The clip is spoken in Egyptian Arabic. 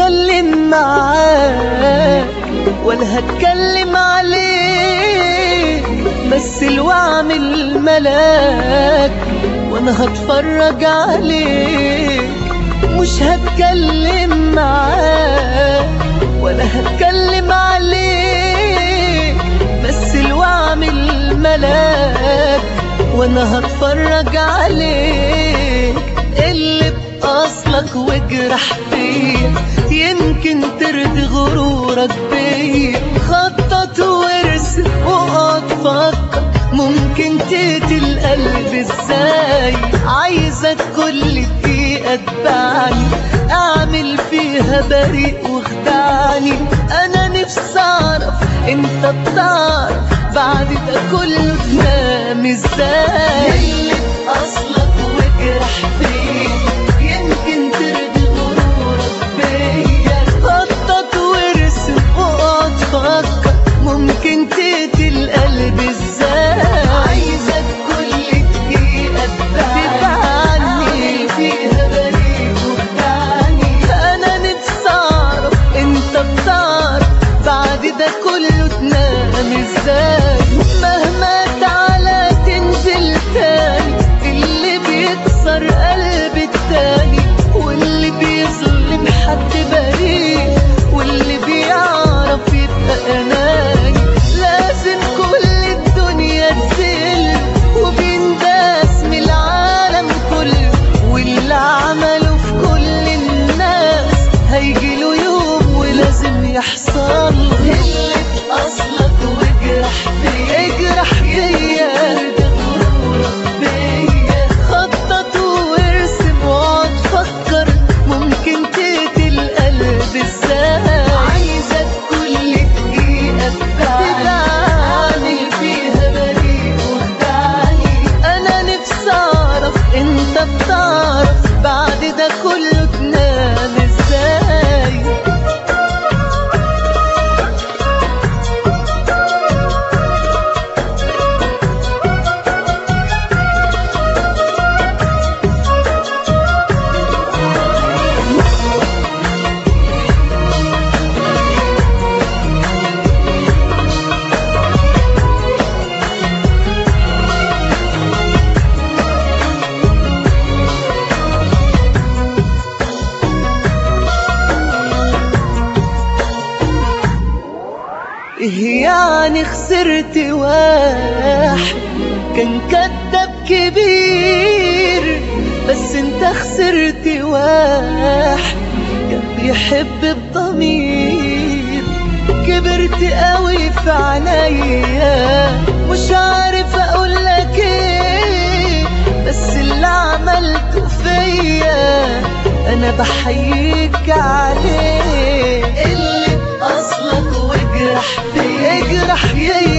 هتكلم معاك ولا هتكلم عليك مثل واعمل ملاك وانا هتفرج عليك مش هتكلم معاك ولا هتكلم عليك مثل واعمل ملاك وانا هتفرج عليك اللي بأصلك واجرح فيا يمكن ترضي غرورك بيا خطط وارسم واقعد فكر ممكن تقتل قلبي ازاي عايزك كل دقيقة تبعني اعمل فيها بريء واخدعني انا نفسي اعرف انت بتعرف بعد ده كله تنام ازاي اللي اصلك واجرح فيا يمكن ترضي غرورك بيا خطط وارسم واقعد فكر ممكن تقتل قلبي ازاي عايزك كل دقيقة تبعني فيها بريء وبتعني انا نفسي اعرف انت بتعرف بعد ده كله تنام ازاي مهما تعالى تنزل تاني اللي بيكسر قلب التاني واللي بيظلم حد بريء واللي بيعرف يبقى اناني لازم كل الدنيا تزل وبينداس من العالم كله واللي عمله في كل الناس هيجيله يوم ولازم يحصل اللي اصلك واجرح فيا اجرح فيا بيا خطط وارسم واقعد فكر ممكن تقتل قلب ازاي عايزك كل دقيقة تبعني فيها بريء وخدعني انا نفسي اعرف انت بتعرف بعد ده كله تنام ازاي إيه يعني خسرت واحد كان كذاب كبير بس انت خسرت واحد كان بيحب بضمير كبرت قوي في عينيا مش عارف اقول لك ايه بس اللي عملته فيا انا بحييك عليه اللي باصلك واجرح فيا اجرح فيا